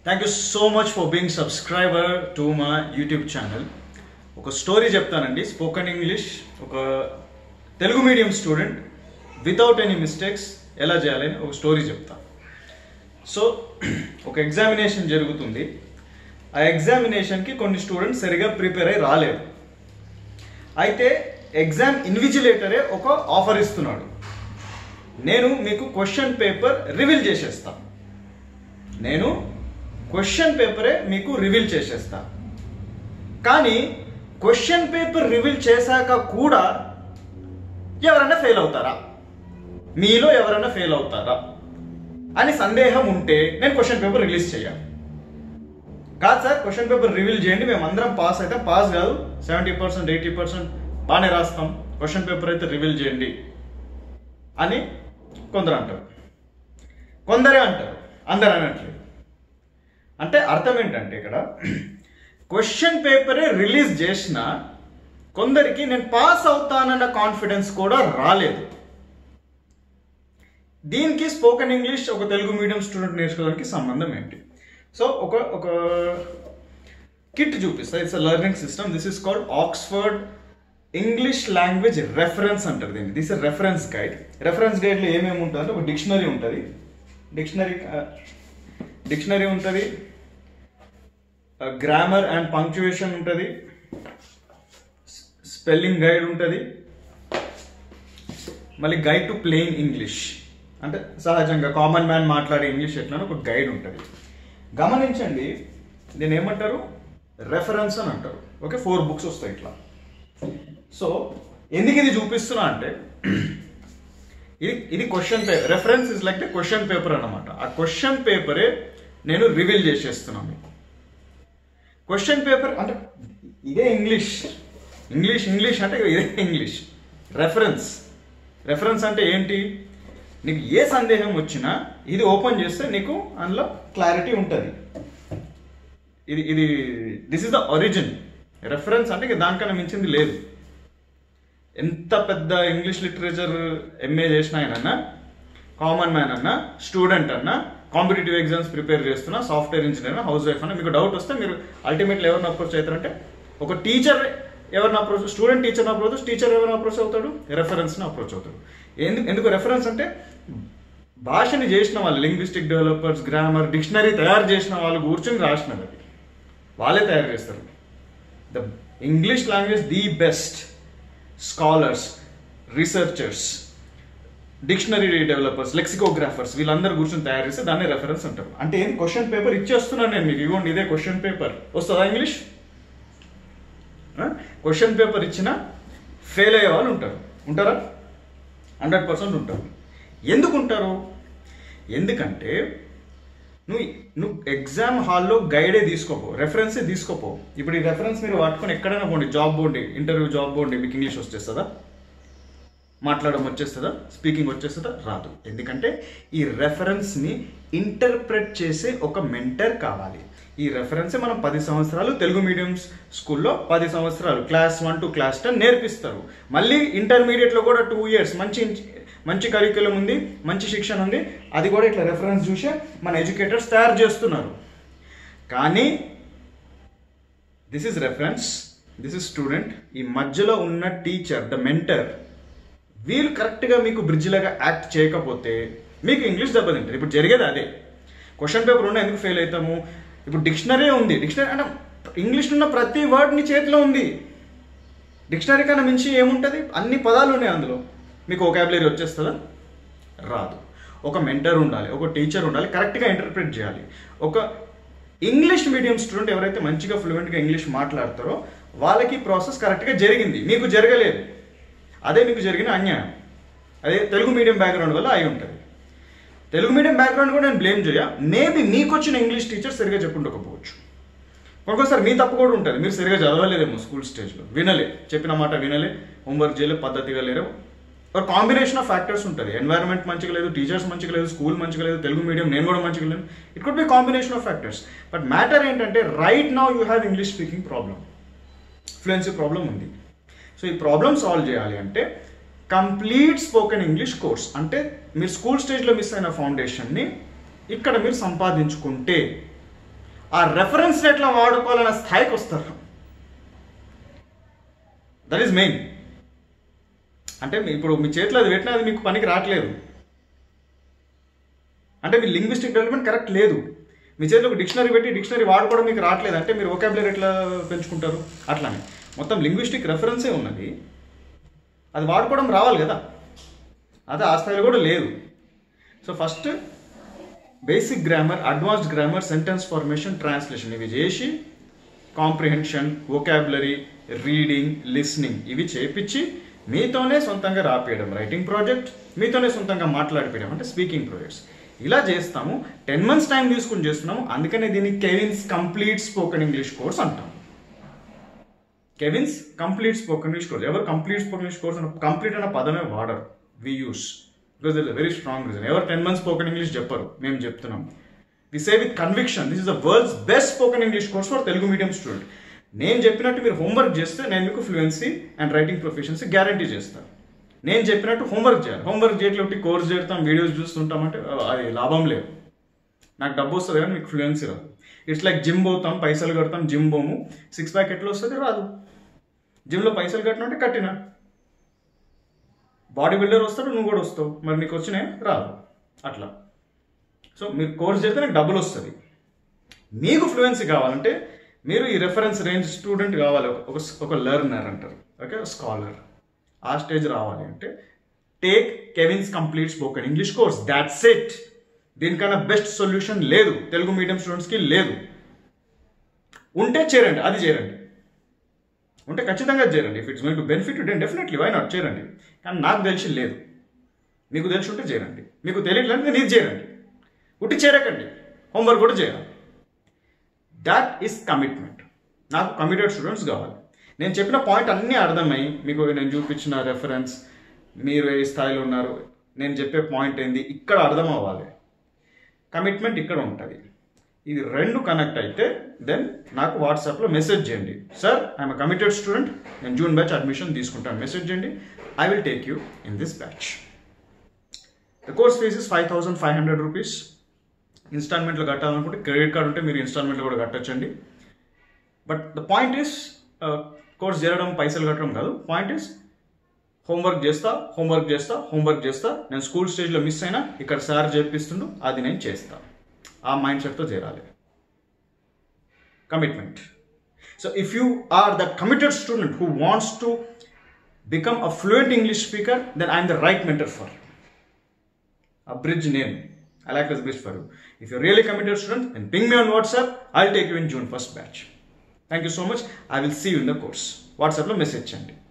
Thank you so much for being subscriber to మా YouTube channel ఒక story చెప్తానండి spoken English ఒక Telugu medium student without any mistakes ఎలా చేయాలని ఒక స్టోరీ చెప్తా సో ఒక ఎగ్జామినేషన్ జరుగుతుంది ఆ ఎగ్జామినేషన్కి కొన్ని స్టూడెంట్స్ సరిగా ప్రిపేర్ అయి రాలేరు అయితే ఎగ్జామ్ ఇన్విజిలేటరే ఒక ఆఫర్ ఇస్తున్నాడు నేను మీకు క్వశ్చన్ పేపర్ రివీల్ చేసేస్తా నేను క్వశ్చన్ పేపరే మీకు రివీల్ చేసేస్తా కానీ క్వశ్చన్ పేపర్ రివీల్ చేశాక కూడా ఎవరైనా ఫెయిల్ అవుతారా మీలో ఎవరైనా ఫెయిల్ అవుతారా అని సందేహం ఉంటే నేను క్వశ్చన్ పేపర్ రిలీజ్ చేయాలి కాదు సార్ క్వశ్చన్ పేపర్ రివీల్ చేయండి మేము అందరం పాస్ అయితే పాస్ కాదు సెవెంటీ పర్సెంట్ ఎయిటీ పర్సెంట్ బాగానే రాస్తాం క్వశ్చన్ పేపర్ అయితే రివీల్ చేయండి అని కొందరు అంటారు కొందరే అంటారు అందరు అనట్లేదు అంటే అర్థం ఏంటంటే ఇక్కడ క్వశ్చన్ పేపరే రిలీజ్ చేసిన కొందరికి నేను పాస్ అవుతానన్న కాన్ఫిడెన్స్ కూడా రాలేదు దీనికి స్పోకెన్ ఇంగ్లీష్ ఒక తెలుగు మీడియం స్టూడెంట్ నేర్చుకోవడానికి సంబంధం ఏంటి సో ఒక ఒక కిట్ చూపిస్తా it's learning system this is called Oxford English language reference అంటారు దీన్ని this is reference guide reference guide ఏమేమి ఉంటుంది అంటే ఒక డిక్షనరీ ఉంటుంది డిక్షనరీ డిక్షనరీ ఉంటుంది గ్రామర్ అండ్ పంక్చువేషన్ ఉంటుంది స్పెల్లింగ్ గైడ్ ఉంటుంది మళ్ళీ గైడ్ టు ప్లెయిన్ ఇంగ్లీష్ అంటే సహజంగా కామన్ మ్యాన్ మాట్లాడే ఇంగ్లీష్ ఎట్లా ఒక గైడ్ ఉంటుంది గమనించండి దీని ఏమంటారు రెఫరెన్స్ అని అంటారు ఓకే ఫోర్ బుక్స్ వస్తాయి ఇట్లా సో ఎందుకు ఇది చూపిస్తున్నా అంటే ఇది ఇది question paper reference is like the question paper అనమాట ఆ క్వశ్చన్ పేపరే నేను రివీల్ చేసేస్తున్నాను మీకు క్వశ్చన్ పేపర్ అంటే ఇదే ఇంగ్లీష్ ఇంగ్లీష్ ఇంగ్లీష్ అంటే ఇదే ఇంగ్లీష్ రెఫరెన్స్ రెఫరెన్స్ అంటే ఏంటి నీకు ఏ సందేహం వచ్చినా ఇది ఓపెన్ చేస్తే నీకు అందులో క్లారిటీ ఉంటుంది ఇది ఇది this is the origin reference అంటే ఇక దానికన్నా మించింది లేదు ఎంత పెద్ద ఇంగ్లీష్ లిటరేచర్ ఎంఏ చేసిన ఆయన కామన్ మ్యాన్ అన్న స్టూడెంట్ అన్న కాంపిటేటివ్ ఎగ్జామ్స్ ప్రిపేర్ చేస్తున్నా సాఫ్ట్వేర్ ఇంజనీర్ హౌస్ వైఫ్ అన్న మీకు డౌట్ వస్తే మీరు అల్టిమేట్లీ ఎవరిని అప్రోచ్ అవుతారంటే ఒక టీచర్ ఎవరిని అప్రోచ్ స్టూడెంట్ టీచర్ని అప్రోచ్ టీచర్ ఎవరిని అప్రోచ్ అవుతాడు రెఫరెన్స్ని అప్రోచ్ అవుతాడు ఎందుకు ఎందుకు రెఫరెన్స్ అంటే భాషని చేసిన వాళ్ళు లింగ్విస్టిక్ డెవలపర్స్ గ్రామర్ డిక్షనరీ తయారు చేసిన వాళ్ళు కూర్చొని రాసినారు అది వాళ్ళే తయారు చేస్తారు the English language the best scholars researchers dictionary developers lexicographers వీళ్ళందరూ కూర్చొని తయారు చేస్తే దాన్ని రెఫరెన్స్ అంటారు అంటే ఏం క్వశ్చన్ పేపర్ ఇచ్చేస్తున్నాను నేను మీకు ఇవ్వండి ఇదే క్వశ్చన్ పేపర్ వస్తుందా ఇంగ్లీష్ క్వశ్చన్ పేపర్ ఇచ్చిన ఫెయిల్ అయ్యే వాళ్ళు ఉంటారు ఉంటారా హండ్రెడ్ పర్సెంట్ ఉంటారు ఎందుకు ఉంటారు ఎందుకంటే నువ్వు నువ్వు ఎగ్జామ్ హాల్లో గైడే తీసుకోపో రెఫరెన్సే తీసుకోపో ఇప్పుడు ఈ రెఫరెన్స్ మీరు పట్టుకొని ఎక్కడైనా పోండి జాబ్ పోండి ఇంటర్వ్యూ జాబ్ పోండి మీకు ఇంగ్లీష్ వచ్చేస్తుందా మాట్లాడడం వచ్చేస్తుందా స్పీకింగ్ వచ్చేస్తుందా రాదు ఎందుకంటే ఈ రెఫరెన్స్ని ఇంటర్ప్రెట్ చేసే ఒక మెంటర్ కావాలి ఈ రెఫరెన్స్ మనం పది సంవత్సరాలు తెలుగు మీడియం స్కూల్లో పది సంవత్సరాలు class one two class ten నేర్పిస్తారు మళ్ళీ ఇంటర్మీడియట్లో కూడా టూ ఇయర్స్ మంచి మంచి కరిక్యులం ఉంది మంచి శిక్షణ ఉంది అది కూడా ఇట్లా రెఫరెన్స్ చూసే మన ఎడ్యుకేటర్స్ తయారు చేస్తున్నారు కానీ this is reference this is student ఈ మధ్యలో ఉన్న టీచర్ ద మెంటర్ వీళ్ళు కరెక్ట్గా మీకు బ్రిడ్జ్ లాగా యాక్ట్ చేయకపోతే మీకు ఇంగ్లీష్ దెబ్బతింటారు ఇప్పుడు జరిగేది అదే క్వశ్చన్ పేపర్ ఉన్న ఎందుకు ఫెయిల్ అవుతాము ఇప్పుడు డిక్షనరీ ఉంది డిక్షనరీ అంటే ఇంగ్లీష్ ఉన్న ప్రతి వర్డ్ నీ చేతిలో ఉంది డిక్షనరీ కన్నా మించి ఏముంటుంది అన్ని పదాలు ఉన్నాయి అందులో మీకు ఒకాబులరీ వచ్చేస్తుందా రాదు ఒక మెంటర్ ఉండాలి ఒక టీచర్ ఉండాలి కరెక్ట్గా ఇంటర్ప్రిట్ చేయాలి ఒక ఇంగ్లీష్ మీడియం స్టూడెంట్ ఎవరైతే మంచిగా ఫ్లూయెంట్గా ఇంగ్లీష్ మాట్లాడతారో వాళ్ళకి ప్రాసెస్ కరెక్ట్గా జరిగింది మీకు జరగలేదు అదే మీకు జరిగిన అన్యాయం అదే తెలుగు మీడియం బ్యాక్గ్రౌండ్ వల్ల అయి ఉంటుంది తెలుగు మీడియం బ్యాక్గ్రౌండ్ కూడా నేను బ్లేమ్ చేయ మేబీ మీకు వచ్చిన ఇంగ్లీష్ టీచర్ సరిగా చెప్పుండకపోవచ్చు ఒక్కోసారి మీ తప్పు కూడా ఉంటుంది మీరు సరిగా చదవలేదేమో స్కూల్ స్టేజ్లో వినలే చెప్పిన మాట వినలే హోంవర్క్ చేయలే పద్ధతిగా లేరు ఒక కాంబినేషన్ ఆఫ్ ఫ్యాక్టర్స్ ఉంటుంది ఎన్వైరన్మెంట్ మంచిగా లేదు టీచర్స్ మంచిగా లేదు స్కూల్ మంచిగా లేదు తెలుగు మీడియం నేను కూడా మంచిగా లేను it could be combination of factors but matter ఏంటంటే right now you have English speaking problem fluency problem ఉంది సో ఈ ప్రాబ్లం సాల్వ్ చేయాలి అంటే కంప్లీట్ స్పోకెన్ ఇంగ్లీష్ కోర్స్ అంటే మీరు స్కూల్ స్టేజ్లో మిస్ అయిన ఫౌండేషన్ని ఇక్కడ మీరు సంపాదించుకుంటే ఆ రెఫరెన్స్ ఎట్లా వాడుకోవాలన్న స్థాయికి వస్తారు దట్ ఈస్ మెయిన్ అంటే మీ- ఇప్పుడు మీ చేతిలో అది పెట్టినా అది మీకు పనికి రావట్లేదు అంటే మీ లింగ్విస్టిక్ డెవలప్మెంట్ కరెక్ట్ లేదు మీ చేతిలో ఒక డిక్షనరీ పెట్టి డిక్షనరీ వాడుకోవడం మీకు రావట్లేదు అంటే మీరు ఒకాబులరీ ఎట్లా పెంచుకుంటారు అట్లానే మొత్తం లింగ్విస్టిక్ రెఫరెన్సే ఉన్నది అది వాడుకోవడం రావాలి కదా అది ఆ స్థాయిలో కూడా లేదు so first basic grammar advanced grammar sentence formation translation ఇవి చేసి కాంప్రిహెన్షన్ వొకాబులరీ రీడింగ్ లిస్నింగ్ ఇవి చేపించి మీతోనే సొంతంగా రాపియడం రైటింగ్ ప్రాజెక్ట్ మీతోనే సొంతంగా మాట్లాడిపోయడం అంటే స్పీకింగ్ ప్రాజెక్ట్స్ ఇలా చేస్తాము టెన్ మంత్స్ టైం తీసుకుని చేస్తున్నాము అందుకనే దీన్ని Kevin's complete spoken English course అంటాం Kevin's complete spoken English course ఎవరు కంప్లీట్ స్పోకెన్ ఇంగ్లీష్ కోర్స్ అన్న కంప్లీట్ అన్న పదమే వాడరు we use because there very strong reason ఎవరు టెన్ మంత్స్ స్పోకెన్ ఇంగ్లీష్ చెప్పరు మేము చెప్తున్నాం we say with conviction this is the world's best spoken English course for Telugu medium student నేను చెప్పినట్టు మీరు హోంవర్క్ చేస్తే నేను మీకు fluency and writing proficiency guarantee చేస్తాను నేను చెప్పినట్టు హోంవర్క్ చేయాలి హోంవర్క్ చేయట్లేదు కోర్స్ చేస్తాం వీడియోస్ చూస్తుంటామంటే ఆ, అది లాభం లేదు నాకు డబ్బు వస్తుంది కానీ మీకు ఫ్లూయెన్సీ రాదు ఇట్స్ లైక్ జిమ్ పోతాం పైసలు కడతాం జిమ్ పోము సిక్స్ ప్యాక్ ఎట్లా వస్తుంది రాదు జిమ్లో పైసలు కట్టినంటే కట్టినా బాడీ బిల్డర్ వస్తాడు నువ్వు కూడా వస్తావు మరి నీకు వచ్చినాయి రాదు అట్లా సో మీరు కోర్స్ చేస్తే నాకు డబ్బులు వస్తుంది మీకు ఫ్లూయెన్సీ కావాలంటే మీరు ఈ రెఫరెన్స్ రేంజ్ స్టూడెంట్ కావాలి ఒక- ఒక ఒక లెర్నర్ అంటారు ఓకే స్కాలర్ ఆ స్టేజ్ రావాలి అంటే take Kevin's complete spoken English course that's it దీనికన్నా బెస్ట్ సొల్యూషన్ లేదు తెలుగు మీడియం స్టూడెంట్స్కి లేదు ఉంటే చేరండి అది చేరండి ఉంటే ఖచ్చితంగా చేరండి if it's going to benefit then definitely why not చేరండి కానీ నాకు తెలిసి లేదు మీకు తెలిసి ఉంటే చేరండి మీకు తెలియట్లేదు మీరు చేరండి ఉట్టి చేరకండి హోంవర్క్ కూడా చేయాలి దాట్ ఈస్ కమిట్మెంట్ నాకు కమిటెడ్ స్టూడెంట్స్ కావాలి నేను చెప్పిన పాయింట్ అన్నీ అర్థమై మీకు నేను చూపించిన రెఫరెన్స్ మీరు ఏ స్థాయిలో ఉన్నారు నేను చెప్పే పాయింట్ ఏంది ఇక్కడ అర్థం అవ్వాలి కమిట్మెంట్ ఇక్కడ ఉంటుంది ఇది రెండు కనెక్ట్ అయితే దెన్ నాకు వాట్సాప్లో మెసేజ్ చేయండి సార్ ఐఎమ్ కమిటెడ్ స్టూడెంట్ నేను జూన్ బ్యాచ్ అడ్మిషన్ తీసుకుంటాను మెసేజ్ చేయండి I will take you in this batch the course fee is five thousand five hundred rupees ఇన్స్టాల్మెంట్లో కట్టాలనుకుంటే క్రెడిట్ కార్డ్ ఉంటే మీరు ఇన్స్టాల్మెంట్లో కూడా కట్టొచ్చండి but the point is course చేరడం పైసలు కట్టడం కాదు పాయింట్ ఇస్ హోంవర్క్ చేస్తా హోంవర్క్ చేస్తా హోంవర్క్ చేస్తా నేను స్కూల్ స్టేజ్లో మిస్ అయినా ఇక్కడ సార్ చేపిస్తుండు అది నేను చేస్తా ఆ మైండ్ సెట్తో చేరాలి commitment so if you are the committed student who wants to become a fluent English speaker then I'm the right mentor for a bridge name. I like this bridge for you. If you're really committed student, then ping me on WhatsApp. I'll take you in June first batch. Thank you so much. I will see you in the course. WhatsApp లో message చేయండి